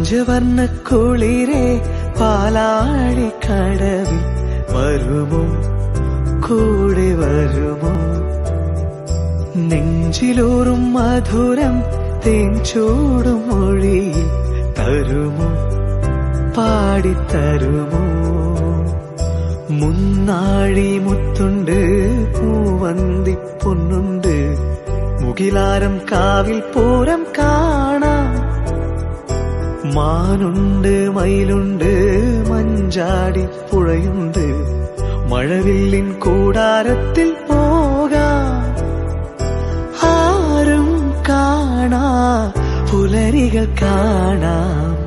പഞ്ചവർണ്ണ കുളിരെ പാലാഴി കടവിൽ വരുമോ കൂടെ വരുമോ നെഞ്ചിലൂറും മധുരം തേൻ ചൂടും മൊഴിയിൽ തരുമോ പാടിത്തരുമോ മുന്നാഴി മുത്തുണ്ട് പൂവന്തി പൊന്നുണ്ട് മുകിലാരം കാവിൽ പൂരം കാണാം മാനുണ്ട് മയിലുണ്ട് മഞ്ചാടി പുഴയുണ്ട് മഴവില്ലിൻ കൂടാരത്തിൽ പോകാം ആരും കാണാ പുലരികൾ കാണാം